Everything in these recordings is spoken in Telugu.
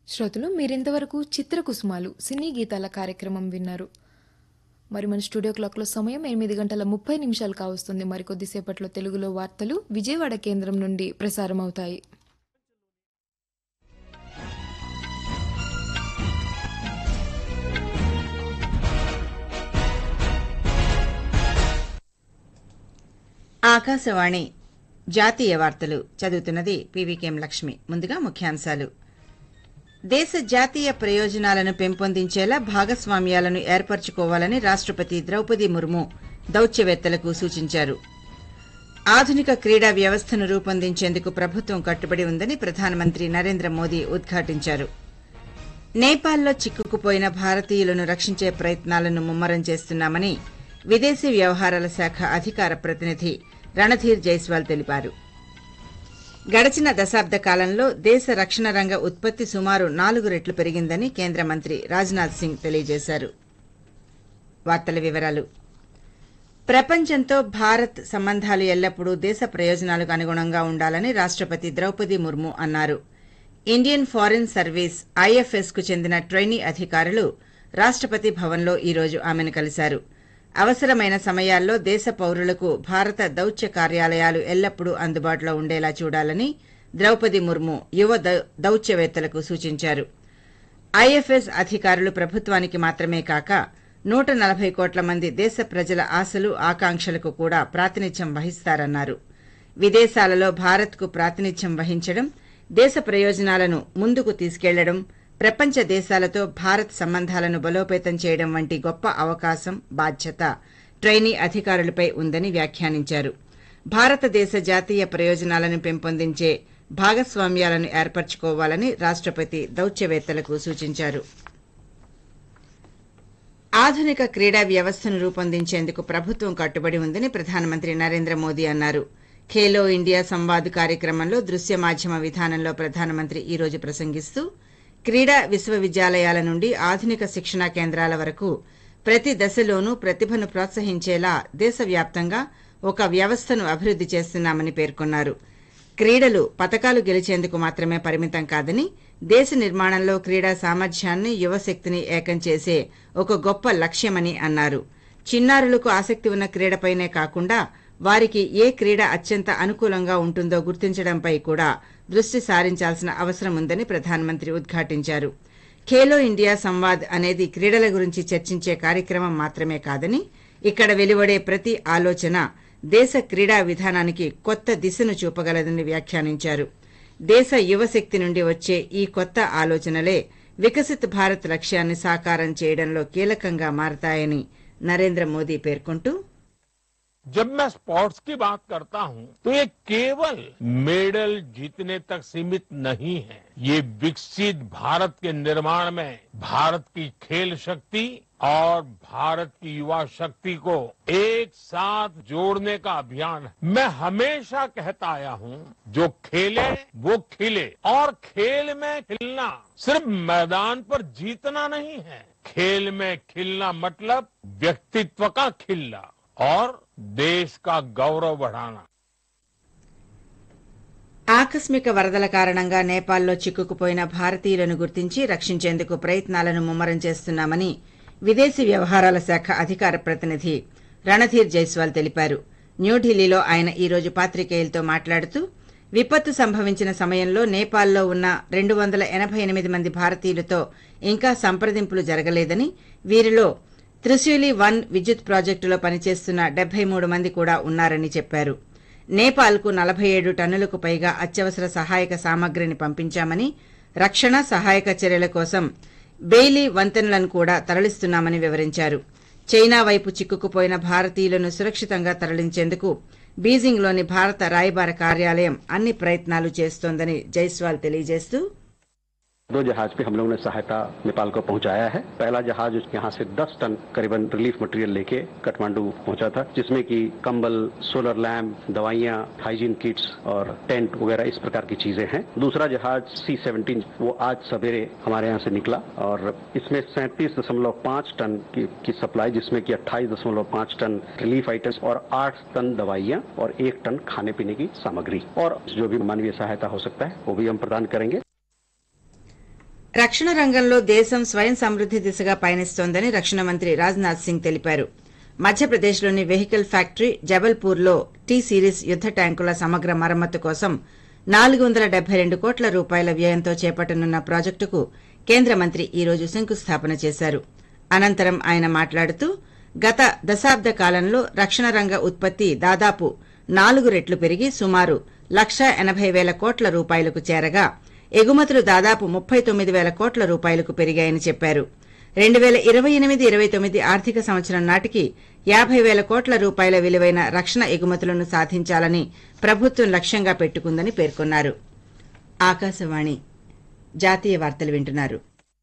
శ్రోతలు మీరింతవరకు చిత్రకుసుమాలు సినీ గీతాల కార్యక్రమం విన్నారు మరి మన స్టూడియో క్లాక్లో సమయం ఎనిమిది గంటల ముప్పై నిమిషాలు కావస్తుంది మరికొద్దిసేపట్లో తెలుగులో వార్తలు విజయవాడ కేంద్రం నుండి ప్రసారం అవుతాయి ఆకాశవాణి జాతీయ వార్తలు చదువుతున్నది పీవీకేఎం లక్ష్మి ముందుగా ముఖ్యాంశాలు దేశ జాతీయ ప్రయోజనాలను పెంపొందించేలా భాగస్వామ్యాలను ఏర్పరచుకోవాలని రాష్టపతి ద్రౌపది ముర్ము దౌత్యవేత్తలకు సూచించారు ఆధునిక క్రీడా వ్యవస్థను రూపొందించేందుకు ప్రభుత్వం కట్టుబడి ఉందని ప్రధానమంత్రి నరేంద్ర మోదీ ఉద్ఘాటించారు నేపాల్లో చిక్కుకుపోయిన భారతీయులను రక్షించే ప్రయత్నాలను ముమ్మరం చేస్తున్నామని విదేశీ వ్యవహారాల శాఖ అధికార ప్రతినిధి రణధీర్ జైస్వాల్ తెలిపారు గడచిన దశాబ్ద కాలంలో దేశ రక్షణ రంగ ఉత్పత్తి సుమారు నాలుగు రెట్లు పెరిగిందని కేంద్ర మంత్రి రాజ్నాథ్ సింగ్ తెలియజేశారు వార్తల వివరాలు ప్రపంచంతో భారత్ సంబంధాలు ఎల్లప్పుడూ దేశ ప్రయోజనాలకు అనుగుణంగా ఉండాలని రాష్టపతి ద్రౌపది ముర్ము అన్నారు ఇండియన్ ఫారిన్ సర్వీస్ ఐఎఫ్ఎస్ కు చెందిన ట్రైనీ అధికారులు రాష్టపతి భవన్లో ఈ రోజు ఆమెను కలిశారు అవసరమైన సమయాల్లో దేశ పౌరులకు భారత దౌత్య కార్యాలయాలు ఎల్లప్పుడూ అందుబాటులో ఉండేలా చూడాలని ద్రౌపది ముర్ము యువ దౌ- దౌత్యవేత్తలకు సూచించారు ఐఎఫ్ఎస్ అధికారులు ప్రభుత్వానికి మాత్రమే కాక నూట నలభై కోట్ల మంది దేశ ప్రజల ఆశలు ఆకాంక్షలకు కూడా ప్రాతినిధ్యం వహిస్తారన్నారు విదేశాలలో భారత్కు ప్రాతినిధ్యం వహించడం దేశ ప్రయోజనాలను ముందుకు తీసుకెళ్లడం ప్రపంచ దేశాలతో భారత్ సంబంధాలను బలోపేతం చేయడం వంటి గొప్ప అవకాశం బాధ్యత ట్రైనీ అధికారులపై ఉందని వ్యాఖ్యానించారు భారతదేశ జాతీయ ప్రయోజనాలను పెంపొందించే భాగస్వామ్యాలను ఏర్పరచుకోవాలని రాష్టపతి దౌత్యవేత్తలకు సూచించారు ఆధునిక క్రీడా వ్యవస్థను రూపొందించేందుకు ప్రభుత్వం కట్టుబడి ఉందని ప్రధానమంత్రి నరేంద్ర మోదీ అన్నారు ఖేలో ఇండియా సంవాద్ కార్యక్రమంలో దృశ్య మాధ్యమ విధానంలో ప్రధానమంత్రి ఈ రోజు ప్రసంగిస్తూ క్రీడా విశ్వవిద్యాలయాల నుండి ఆధునిక శిక్షణా కేంద్రాల వరకు ప్రతి దశలోనూ ప్రతిభను ప్రోత్సహించేలా దేశవ్యాప్తంగా ఒక వ్యవస్థను అభివృద్ది చేస్తున్నామని పేర్కొన్నారు క్రీడలు పతకాలు గెలిచేందుకు మాత్రమే పరిమితం కాదని దేశ నిర్మాణంలో క్రీడా సామర్థ్యాన్ని యువశక్తిని ఏకం చేసే ఒక గొప్ప లక్ష్యమని అన్నారు చిన్నారులకు ఆసక్తి ఉన్న క్రీడపైనే కాకుండా వారికి ఏ క్రీడ అత్యంత అనుకూలంగా ఉంటుందో గుర్తించడంపై కూడా దృష్టి సారించాల్సిన అవసరం ఉందని ప్రధానమంత్రి ఉద్ఘాటించారు ఖేలో ఇండియా సంవాద్ అనేది క్రీడల గురించి చర్చించే కార్యక్రమం మాత్రమే కాదని ఇక్కడ వెలువడే ప్రతి ఆలోచన దేశ క్రీడా విధానానికి కొత్త దిశను చూపగలదని వ్యాఖ్యానించారు దేశ యువశక్తి నుండి వచ్చే ఈ కొత్త ఆలోచనలే వికసిత్ భారత్ లక్ష్యాన్ని సాకారం చేయడంలో కీలకంగా మారతాయని నరేంద్ర మోదీ పేర్కొంటూ जब मैं स्पोर्ट्स की बात करता हूं तो ये केवल मेडल जीतने तक सीमित नहीं है ये विकसित भारत के निर्माण में भारत की खेल शक्ति और भारत की युवा शक्ति को एक साथ जोड़ने का अभियान है मैं हमेशा कहता आया हूं जो खेले वो खिले और खेल में खिलना सिर्फ मैदान पर जीतना नहीं है खेल में खिलना मतलब व्यक्तित्व का खिलना और देश का गौरव बढ़ाना ఆకస్మిక వరదల కారణంగా నేపాల్లో చిక్కుకుపోయిన భారతీయులను గుర్తించి రక్షించేందుకు ప్రయత్నాలను ముమ్మరం చేస్తున్నామని విదేశీ వ్యవహారాల శాఖ అధికార ప్రతినిధి రణధీర్ జైస్వాల్ తెలిపారు న్యూఢిల్లీలో ఆయన ఈ రోజు పాత్రికేయులతో మాట్లాడుతూ విపత్తు సంభవించిన సమయంలో నేపాల్లో ఉన్న రెండు వందల ఎనభై ఎనిమిది మంది భారతీయులతో ఇంకా సంప్రదింపులు జరగలేదని వీరిలో త్రిశూలి వన్ విద్యుత్ ప్రాజెక్టులో పనిచేస్తున్న డెబ్బై మూడు మంది కూడా ఉన్నారని చెప్పారు నేపాల్కు నలభై ఏడు టన్నులకు పైగా అత్యవసర సహాయక సామగ్రిని పంపించామని రక్షణ సహాయక చర్యల కోసం బెయిలీ వంతెనలను కూడా తరలిస్తున్నామని వివరించారు చైనా వైపు చిక్కుకుపోయిన భారతీయులను సురక్షితంగా తరలించేందుకు బీజింగ్లోని భారత రాయబార కార్యాలయం అన్ని ప్రయత్నాలు చేస్తోందని జైస్వాల్ తెలియజేస్తూ दो जहाज पे हम लोगों ने सहायता नेपाल को पहुंचाया है पहला जहाज यहाँ से 10 टन करीबन रिलीफ मटेरियल लेके काठमांडू पहुंचा था जिसमें कि कंबल सोलर लैम्प दवाइयाँ हाइजीन किट्स और टेंट वगैरह इस प्रकार की चीजें हैं दूसरा जहाज सी सेवनटीन वो आज सवेरे हमारे यहाँ से निकला और इसमें सैंतीस दशमलव पाँच टन की, की सप्लाई जिसमें कि अट्ठाईस दशमलव पाँच टन रिलीफ आइटम्स और आठ टन दवाइयाँ और एक टन खाने पीने की सामग्री और जो भी मानवीय सहायता हो सकता है वो भी हम प्रदान करेंगे రక్షణ రంగంలో దేశం స్వయం సమృద్ది దిశగా పయనిస్తోందని రక్షణ మంత్రి రాజ్నాథ్ సింగ్ తెలిపారు మధ్యప్రదేశ్లోని వెహికల్ ఫ్యాక్టరీ జబల్పూర్లో టీ సిరీస్ యుద్ద ట్యాంకుల సమగ్ర మరమ్మతు కోసం నాలుగు వందల డెబ్బై రెండు కోట్ల రూపాయల వ్యయంతో చేపట్టనున్న ప్రాజెక్టుకు కేంద్ర మంత్రి ఈ రోజు శంకుస్థాపన చేశారు అనంతరం ఆయన మాట్లాడుతూ గత దశాబ్ద కాలంలో రక్షణ రంగ ఉత్పత్తి దాదాపు నాలుగు రెట్లు పెరిగి సుమారు లక్ష ఎనభై వేల కోట్ల రూపాయలకు చేరగా ఎగుమతులు దాదాపు ముప్పై తొమ్మిది వేల కోట్ల రూపాయలకు పెరిగాయని చెప్పారు రెండు వేల ఇరవై ఎనిమిది ఇరవై తొమ్మిది ఆర్థిక సంవత్సరం నాటికి యాభై వేల కోట్ల రూపాయల విలువైన రక్షణ ఎగుమతులను సాధించాలని ప్రభుత్వం లక్ష్యంగా పెట్టుకుందని పేర్కొన్నారు ఆకాశవాణి జాతీయ వార్తలు వింటున్నారు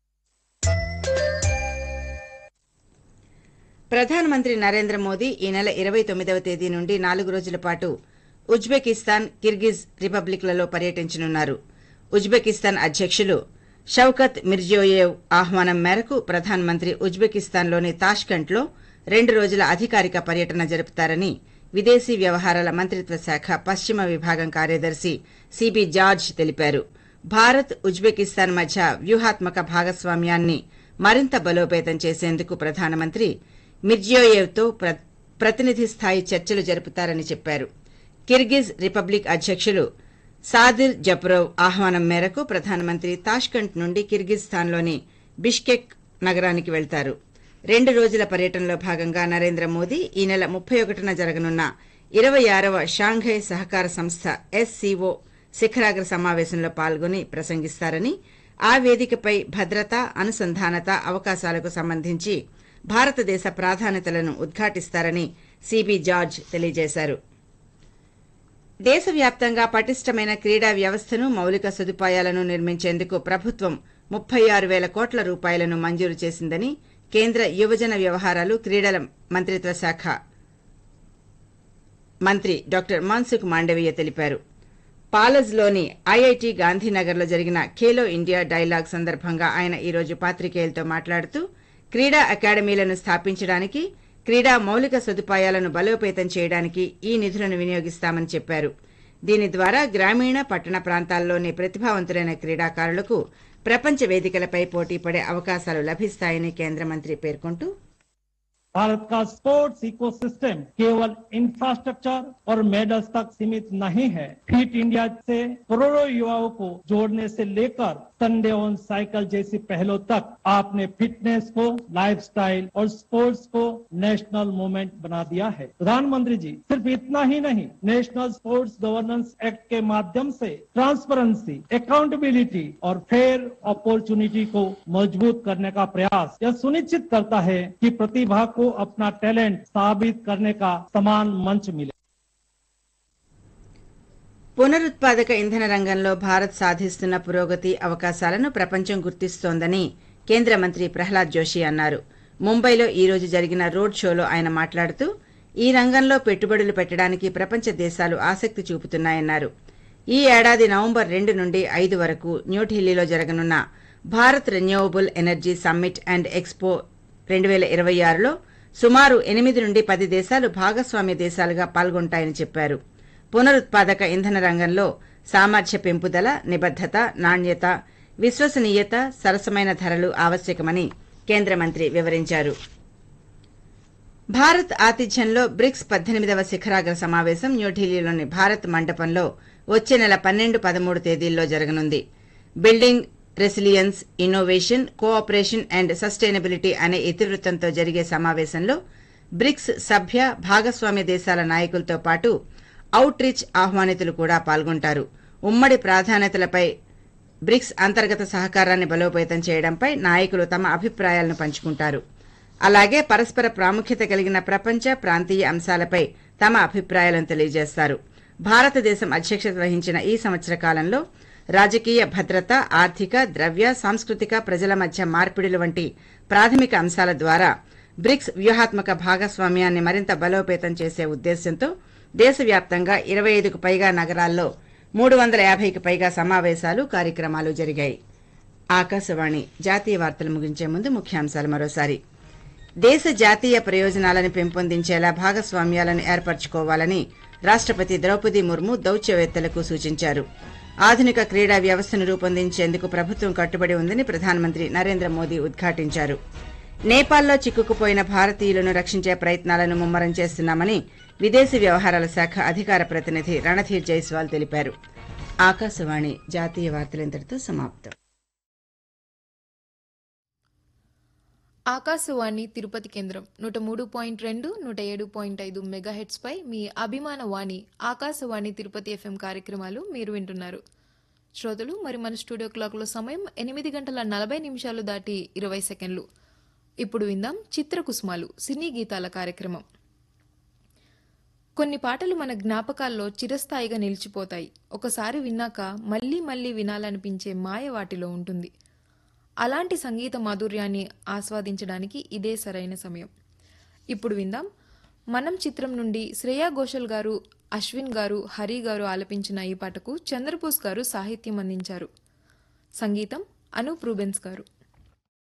ప్రధానమంత్రి నరేంద్ర మోదీ ఈ నెల ఇరవై తొమ్మిదవ తేదీ నుండి నాలుగు రోజుల పాటు ఉజ్బెకిస్తాన్ కిర్గిజ్ రిపబ్లిక్లలో పర్యటించనున్నారు ఉజ్బెకిస్తాన్ అధ్యకులు షౌకత్ మిర్జియోయేవ్ ఆహ్వానం మేరకు ప్రధానమంత్రి ఉజ్బెకిస్తాన్లోని తాష్కంట్లో రెండు రోజుల అధికారిక పర్యటన జరుపుతారని విదేశీ వ్యవహారాల మంత్రిత్వ శాఖ పశ్చిమ విభాగం కార్యదర్శి సిబి జార్జ్ తెలిపారు భారత్ ఉజ్బెకిస్తాన్ మధ్య వ్యూహాత్మక భాగస్వామ్యాన్ని మరింత బలోపేతం చేసేందుకు ప్రధానమంత్రి మిర్జియోయేవ్తో ప్ర ప్రతినిధి స్థాయి చర్చలు జరుపుతారని చెప్పారు కిర్గిజ్ రిపబ్లిక్ అధ్యకులు సాదిర్ జప్రోవ్ ఆహ్వానం మేరకు ప్రధానమంత్రి తాష్కంట్ నుండి కిర్గిజ్స్థాన్లోని బిష్కెక్ నగరానికి వెళ్తారు రెండు రోజుల పర్యటనలో భాగంగా నరేంద్ర మోదీ ఈ నెల ముప్పై ఒకటిన జరగనున్న ఇరవై ఆరవ షాంఘై సహకార సంస్థ ఎస్సీఓ శిఖరాగ్ర సమావేశంలో పాల్గొని ప్రసంగిస్తారని ఆ వేదికపై భద్రత అనుసంధానత అవకాశాలకు సంబంధించి భారతదేశ ప్రాధాన్యతలను ఉద్ఘాటిస్తారని సిబి జార్జ్ తెలియజేశారు దేశవ్యాప్తంగా పటిష్టమైన క్రీడా వ్యవస్థను మౌలిక సదుపాయాలను నిర్మించేందుకు ప్రభుత్వం ముప్పై ఆరు వేల కోట్ల రూపాయలను మంజూరు చేసిందని కేంద్ర యువజన వ్యవహారాలు క్రీడల మంత్రిత్వ శాఖ మంత్రి డాక్టర్ మన్సుఖ్ మాండవీయ తెలిపారు పాలజ్లోని ఐఐటి గాంధీనగర్లో జరిగిన ఖేలో ఇండియా డైలాగ్ సందర్భంగా ఆయన ఈ రోజు పాత్రికేయులతో మాట్లాడుతూ క్రీడా అకాడమీలను స్థాపించడానికి క్రీడా మౌలిక సదుపాయాలను బలోపేతం చేయడానికి ఈ నిధులను వినియోగిస్తామని చెప్పారు దీని ద్వారా గ్రామీణ పట్టణ ప్రాంతాల్లోని ప్రతిభావంతులైన క్రీడాకారులకు ప్రపంచ వేదికలపై పోటీపడే అవకాశాలు లభిస్తాయని కేంద్ర మంత్రి పేర్కొంటూ भारत का स्पोर्ट्स इकोसिस्टम केवल इंफ्रास्ट्रक्चर और मेडल्स तक सीमित नहीं है फिट इंडिया से करोड़ों युवाओं को जोड़ने से लेकर संडे ऑन साइकिल जैसी पहलों तक आपने फिटनेस को लाइफस्टाइल और स्पोर्ट्स को नेशनल मूवमेंट बना दिया है प्रधानमंत्री जी सिर्फ इतना ही नहीं नेशनल स्पोर्ट्स गवर्नेंस एक्ट के माध्यम से ट्रांसपेरेंसी अकाउंटेबिलिटी और फेयर अपॉर्चुनिटी को मजबूत करने का प्रयास यह सुनिश्चित करता है कि प्रतिभा को अपना टैलेंट साबित करने का समान मंच मिले పునరుత్పాదక ఇంధన రంగంలో భారత్ సాధిస్తున్న పురోగతి అవకాశాలను ప్రపంచం గుర్తిస్తోందని కేంద్ర మంత్రి ప్రహ్లాద్ జోషి అన్నారు ముంబైలో ఈ రోజు జరిగిన రోడ్ షోలో ఆయన మాట్లాడుతూ ఈ రంగంలో పెట్టుబడులు పెట్టడానికి ప్రపంచ దేశాలు ఆసక్తి చూపుతున్నాయన్నారు ఈ ఏడాది నవంబర్ రెండు నుండి ఐదు వరకు న్యూఢిల్లీలో జరగనున్న Bharat renewable energy summit and expo రెండు వేల ఇరవై ఆరులో సుమారు ఎనిమిది నుండి పది దేశాలు భాగస్వామ్య దేశాలుగా పాల్గొంటాయని చెప్పారు పునరుత్పాదక ఇంధన రంగంలో సామర్థ్య పెంపుదల నిబద్దత నాణ్యత విశ్వసనీయత సరసమైన ధరలు ఆవశ్యకమని కేంద్ర మంత్రి వివరించారు భారత్ ఆతిథ్యంలో బ్రిక్స్ పద్దెనిమిదవ శిఖరాగ్ర సమావేశం న్యూఢిల్లీలోని భారత్ మండపంలో వచ్చే నెల పన్నెండు పదమూడు తేదీల్లో జరగనుంది building resilience innovation cooperation and sustainability అనే ఇతివృత్తంతో జరిగే సమావేశంలో బ్రిక్స్ సభ్య భాగస్వామ్య దేశాల నాయకులతో పాటు అవుట్ రీచ్ ఆహ్వానితులు కూడా పాల్గొంటారు ఉమ్మడి ప్రాధాన్యతలపై బ్రిక్స్ అంతర్గత సహకారాన్ని బలోపేతం చేయడంపై నాయకులు తమ అభిప్రాయాలను పంచుకుంటారు అలాగే పరస్పర ప్రాముఖ్యత కలిగిన ప్రపంచ ప్రాంతీయ అంశాలపై తమ అభిప్రాయాలను తెలియజేస్తారు భారతదేశం అధ్యక్షత వహించిన ఈ సంవత్సర కాలంలో రాజకీయ భద్రత ఆర్థిక ద్రవ్య సాంస్కృతిక ప్రజల మధ్య మార్పిడులు వంటి ప్రాథమిక అంశాల ద్వారా బ్రిక్స్ వ్యూహాత్మక భాగస్వామ్యాన్ని మరింత బలోపేతం చేసే ఉద్దేశ్యంతో దేశవ్యాప్తంగా ఇరవై ఐదుకు పైగా నగరాల్లో మూడు వందల యాభైకి పైగా సమావేశాలు కార్యక్రమాలు జరిగాయి ఆకాశవాణి జాతీయ వార్తలు ముగించే ముందు ముఖ్యాంశాలు మరోసారి దేశ జాతీయ ప్రయోజనాలను పెంపొందించేలా భాగస్వామ్యాలను ఏర్పరచుకోవాలని రాష్టపతి ద్రౌపది ముర్ము దౌత్యవేత్తలకు సూచించారు ఆధునిక క్రీడా వ్యవస్థను రూపొందించేందుకు ప్రభుత్వం కట్టుబడి ఉందని ప్రధానమంత్రి నరేంద్ర మోదీ ఉద్ఘాటించారు నేపాల్లో చిక్కుకుపోయిన భారతీయులను రక్షించే ప్రయత్నాలను ముమ్మరం చేస్తున్నామని విదేశీ వ్యవహారాల శాఖ అధికార ప్రతినిధి రణధీర్ జైస్వాల్ తెలిపారు ఆకాశవాణి జాతీయ వార్తలు ఇంతటితో సమాప్తం ఆకాశవాణి తిరుపతి కేంద్రం నూట మూడు పాయింట్ రెండు నూట ఏడు పాయింట్ ఐదు మెగాహెట్స్ పై మీ అభిమాన వాణి ఆకాశవాణి తిరుపతి ఎఫ్ఎం కార్యక్రమాలు మీరు వింటున్నారు శ్రోతలు మరి మన స్టూడియో క్లాక్లో సమయం ఎనిమిది గంటల నలభై నిమిషాలు దాటి ఇరవై సెకండ్లు ఇప్పుడు విందాం చిత్రకుసుమాలు సినీ గీతాల కార్యక్రమం కొన్ని పాటలు మన జ్ఞాపకాల్లో చిరస్థాయిగా నిలిచిపోతాయి ఒకసారి విన్నాక మళ్ళీ మళ్ళీ వినాలనిపించే మాయ వాటిలో ఉంటుంది అలాంటి సంగీత మాధుర్యాన్ని ఆస్వాదించడానికి ఇదే సరైన సమయం ఇప్పుడు విందాం మనం చిత్రం నుండి శ్రేయా ఘోషల్ గారు అశ్విన్ గారు హరి గారు ఆలపించిన ఈ పాటకు చంద్రబోస్ గారు సాహిత్యం అందించారు సంగీతం అనూప్ రూబెన్స్ గారు